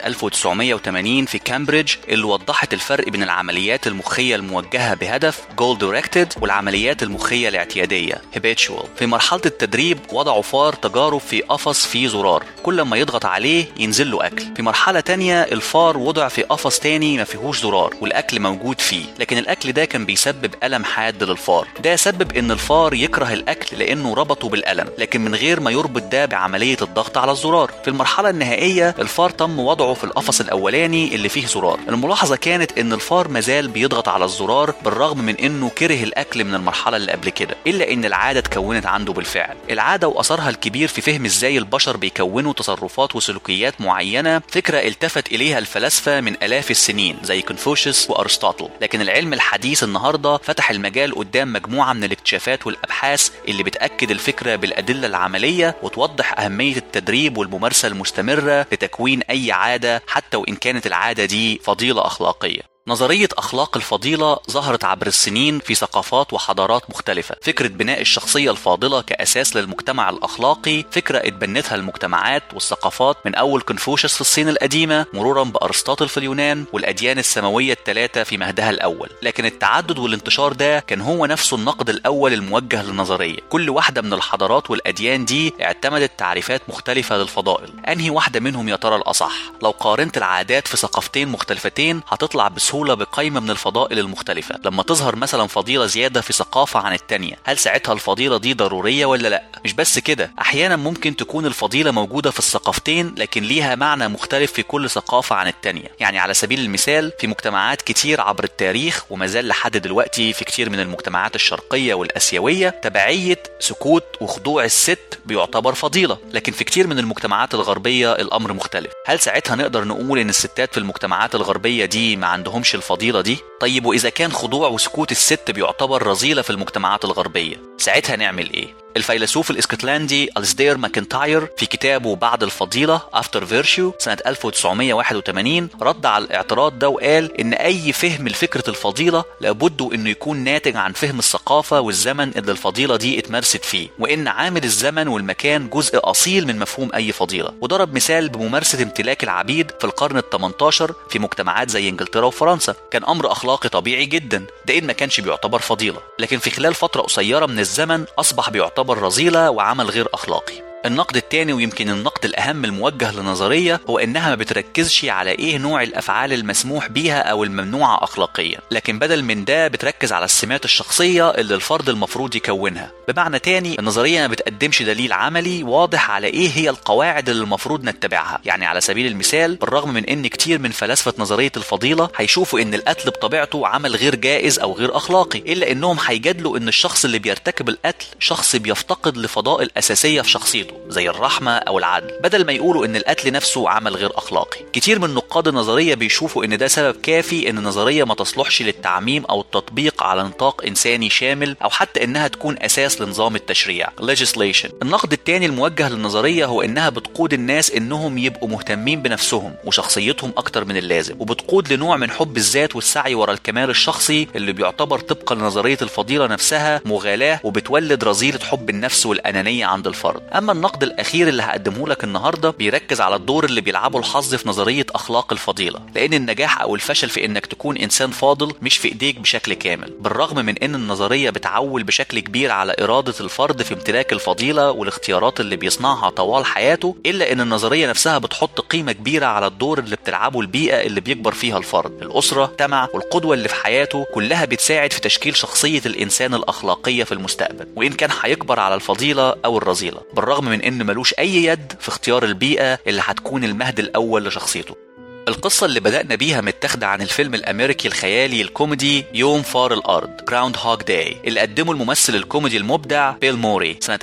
1980 في كامبريدج اللي وضحت الفرق بين العمليات المخية الموجهة بهدف goal directed والعمليات المخية الاعتيادية habitual في مرحلة التدريب وضعوا فار تجارب في قفص فيه زرار كل ما يضغط عليه ينزل له أكل في مرحلة تانية الفار وضع في قفص تاني ما فيهوش زرار والاكل موجود فيه لكن الاكل ده كان بيسبب الم حاد للفار ده سبب ان الفار يكره الاكل لانه ربطه بالالم لكن من غير ما يربط ده بعمليه الضغط على الزرار في المرحله النهائيه الفار تم وضعه في القفص الاولاني اللي فيه زرار الملاحظه كانت ان الفار مازال بيضغط على الزرار بالرغم من انه كره الاكل من المرحله اللي قبل كده الا ان العاده اتكونت عنده بالفعل العاده واثرها الكبير في فهم ازاي البشر بيكونوا تصرفات وسلوكيات معينه فكره التفت اليها الفلاسفه من الاف السنين زي كونفوشيوس وارسطاطل لكن العلم الحديث النهارده فتح المجال قدام مجموعه من الاكتشافات والابحاث اللي بتاكد الفكره بالادله العمليه وتوضح اهميه التدريب والممارسه المستمره لتكوين اي عاده حتى وان كانت العاده دي فضيله اخلاقيه نظرية أخلاق الفضيلة ظهرت عبر السنين في ثقافات وحضارات مختلفة فكرة بناء الشخصية الفاضلة كأساس للمجتمع الأخلاقي فكرة اتبنتها المجتمعات والثقافات من أول كونفوشيوس في الصين القديمة مرورا بأرسطاطل في اليونان والأديان السماوية الثلاثة في مهدها الأول لكن التعدد والانتشار ده كان هو نفسه النقد الأول الموجه للنظرية كل واحدة من الحضارات والأديان دي اعتمدت تعريفات مختلفة للفضائل أنهي واحدة منهم يا ترى الأصح لو قارنت العادات في ثقافتين مختلفتين هتطلع بسهولة بسهولة بقائمة من الفضائل المختلفة لما تظهر مثلا فضيلة زيادة في ثقافة عن التانية هل ساعتها الفضيلة دي ضرورية ولا لا مش بس كده أحيانا ممكن تكون الفضيلة موجودة في الثقافتين لكن ليها معنى مختلف في كل ثقافة عن التانية يعني على سبيل المثال في مجتمعات كتير عبر التاريخ وما زال لحد دلوقتي في كتير من المجتمعات الشرقية والآسيوية تبعية سكوت وخضوع الست بيعتبر فضيلة لكن في كتير من المجتمعات الغربية الأمر مختلف هل ساعتها نقدر نقول إن الستات في المجتمعات الغربية دي ما عندهمش الفضيلة دي طيب وإذا كان خضوع وسكوت الست بيعتبر رذيلة في المجتمعات الغربية ساعتها نعمل إيه الفيلسوف الاسكتلندي ألسدير ماكنتاير في كتابه بعد الفضيلة After Virtue سنة 1981 رد على الاعتراض ده وقال إن أي فهم لفكرة الفضيلة لابد إنه يكون ناتج عن فهم الثقافة والزمن اللي الفضيلة دي اتمارست فيه وإن عامل الزمن والمكان جزء أصيل من مفهوم أي فضيلة وضرب مثال بممارسة امتلاك العبيد في القرن ال 18 في مجتمعات زي انجلترا وفرنسا كان أمر أخلاقي طبيعي جدا ده إن ما كانش بيعتبر فضيلة لكن في خلال فترة قصيرة من الزمن أصبح بيعتبر يعتبر رذيلة وعمل غير أخلاقي النقد الثاني ويمكن النقد الأهم الموجه للنظرية هو إنها ما بتركزش على إيه نوع الأفعال المسموح بيها أو الممنوعة أخلاقيا لكن بدل من ده بتركز على السمات الشخصية اللي الفرد المفروض يكونها بمعنى تاني النظرية ما بتقدمش دليل عملي واضح على إيه هي القواعد اللي المفروض نتبعها يعني على سبيل المثال بالرغم من إن كتير من فلاسفة نظرية الفضيلة هيشوفوا إن القتل بطبيعته عمل غير جائز أو غير أخلاقي إلا إنهم هيجادلوا إن الشخص اللي بيرتكب القتل شخص بيفتقد لفضائل أساسية في شخصيته زي الرحمة أو العدل بدل ما يقولوا إن القتل نفسه عمل غير أخلاقي كتير من نقاد النظرية بيشوفوا إن ده سبب كافي إن النظرية ما تصلحش للتعميم أو التطبيق على نطاق إنساني شامل أو حتى إنها تكون أساس لنظام التشريع legislation النقد الثاني الموجه للنظرية هو إنها بتقود الناس إنهم يبقوا مهتمين بنفسهم وشخصيتهم أكتر من اللازم وبتقود لنوع من حب الذات والسعي ورا الكمال الشخصي اللي بيعتبر طبقا لنظرية الفضيلة نفسها مغالاة وبتولد رذيلة حب النفس والأنانية عند الفرد أما النقد الأخير اللي هقدمه لك النهاردة بيركز على الدور اللي بيلعبه الحظ في نظرية أخلاق الفضيلة لأن النجاح أو الفشل في إنك تكون إنسان فاضل مش في إيديك بشكل كامل بالرغم من إن النظرية بتعول بشكل كبير على إرادة الفرد في امتلاك الفضيلة والاختيارات اللي بيصنعها طوال حياته إلا إن النظرية نفسها بتحط قيمة كبيرة على الدور اللي بتلعبه البيئة اللي بيكبر فيها الفرد الأسرة المجتمع والقدوة اللي في حياته كلها بتساعد في تشكيل شخصية الإنسان الأخلاقية في المستقبل وإن كان هيكبر على الفضيلة أو الرذيلة بالرغم من إن ملوش أي يد في اختيار البيئة اللي هتكون المهد الأول لشخصيته القصة اللي بدأنا بيها متاخدة عن الفيلم الأمريكي الخيالي الكوميدي يوم فار الأرض جراوند هوك داي اللي قدمه الممثل الكوميدي المبدع بيل موري سنة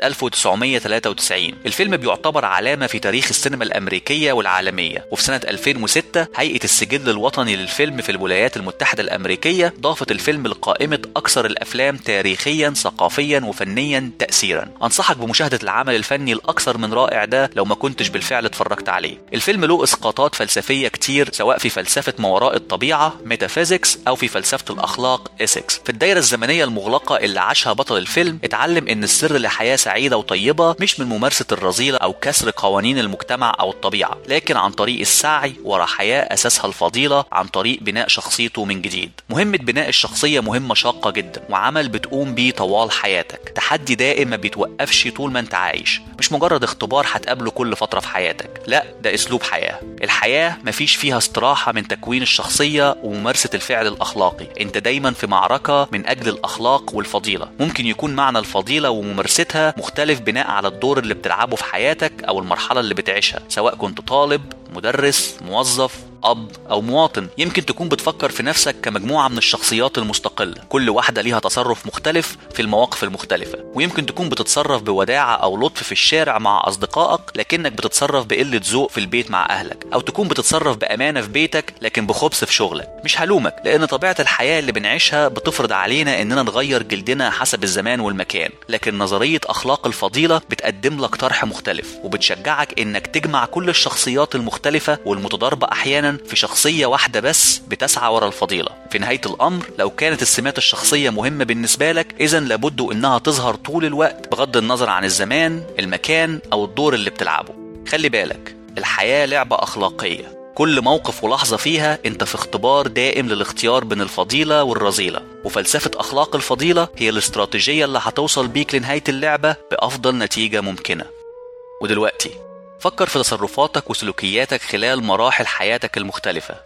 1993 الفيلم بيعتبر علامة في تاريخ السينما الأمريكية والعالمية وفي سنة 2006 هيئة السجل الوطني للفيلم في الولايات المتحدة الأمريكية ضافت الفيلم لقائمة أكثر الأفلام تاريخيا ثقافيا وفنيا تأثيرا أنصحك بمشاهدة العمل الفني الأكثر من رائع ده لو ما كنتش بالفعل اتفرجت عليه الفيلم له إسقاطات فلسفية كتير كتير سواء في فلسفة ما وراء الطبيعة ميتافيزيكس أو في فلسفة الأخلاق إيسكس في الدايرة الزمنية المغلقة اللي عاشها بطل الفيلم اتعلم إن السر لحياة سعيدة وطيبة مش من ممارسة الرذيلة أو كسر قوانين المجتمع أو الطبيعة لكن عن طريق السعي ورا حياة أساسها الفضيلة عن طريق بناء شخصيته من جديد مهمة بناء الشخصية مهمة شاقة جدا وعمل بتقوم بيه طوال حياتك تحدي دائم ما بيتوقفش طول ما انت عايش مش مجرد اختبار هتقابله كل فترة في حياتك لا ده أسلوب حياة الحياة مفيش فيها استراحة من تكوين الشخصية وممارسة الفعل الأخلاقي انت دايما في معركة من أجل الأخلاق والفضيلة ممكن يكون معنى الفضيلة وممارستها مختلف بناء على الدور اللي بتلعبه في حياتك أو المرحلة اللي بتعيشها سواء كنت طالب مدرس موظف أب أو مواطن يمكن تكون بتفكر في نفسك كمجموعة من الشخصيات المستقلة كل واحدة ليها تصرف مختلف في المواقف المختلفة ويمكن تكون بتتصرف بوداعة أو لطف في الشارع مع أصدقائك لكنك بتتصرف بقلة ذوق في البيت مع أهلك أو تكون بتتصرف بأمانة في بيتك لكن بخبث في شغلك مش هلومك لأن طبيعة الحياة اللي بنعيشها بتفرض علينا إننا نغير جلدنا حسب الزمان والمكان لكن نظرية أخلاق الفضيلة بتقدم لك طرح مختلف وبتشجعك إنك تجمع كل الشخصيات المختلفة والمتضاربة أحيانا في شخصية واحدة بس بتسعى ورا الفضيلة في نهاية الأمر لو كانت السمات الشخصية مهمة بالنسبة لك إذا لابد إنها تظهر طول الوقت بغض النظر عن الزمان المكان أو الدور اللي بتلعبه خلي بالك الحياة لعبة أخلاقية كل موقف ولحظة فيها انت في اختبار دائم للاختيار بين الفضيلة والرذيلة وفلسفة أخلاق الفضيلة هي الاستراتيجية اللي هتوصل بيك لنهاية اللعبة بأفضل نتيجة ممكنة ودلوقتي فكر في تصرفاتك وسلوكياتك خلال مراحل حياتك المختلفة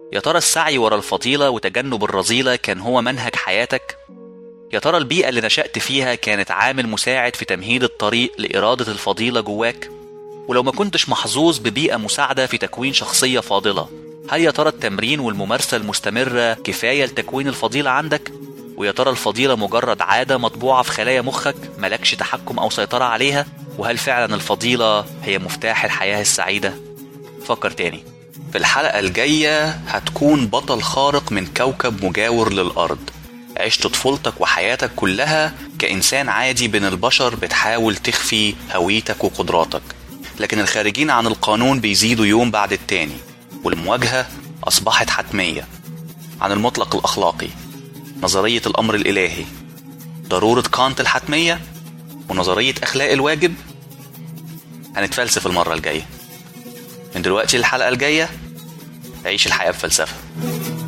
يا ترى السعي ورا الفضيلة وتجنب الرذيلة كان هو منهج حياتك؟ يا ترى البيئة اللي نشأت فيها كانت عامل مساعد في تمهيد الطريق لإرادة الفضيلة جواك؟ ولو ما كنتش محظوظ ببيئة مساعدة في تكوين شخصية فاضلة هل يا ترى التمرين والممارسة المستمرة كفاية لتكوين الفضيلة عندك؟ ويا ترى الفضيلة مجرد عادة مطبوعة في خلايا مخك ملكش تحكم أو سيطرة عليها؟ وهل فعلا الفضيلة هي مفتاح الحياة السعيدة؟ فكر تاني في الحلقة الجاية هتكون بطل خارق من كوكب مجاور للأرض عشت طفولتك وحياتك كلها كإنسان عادي بين البشر بتحاول تخفي هويتك وقدراتك لكن الخارجين عن القانون بيزيدوا يوم بعد التاني والمواجهة أصبحت حتمية عن المطلق الأخلاقي نظرية الأمر الإلهي ضرورة كانت الحتمية ونظرية أخلاق الواجب هنتفلسف المرة الجاية من دلوقتي للحلقة الجاية عيش الحياة بفلسفة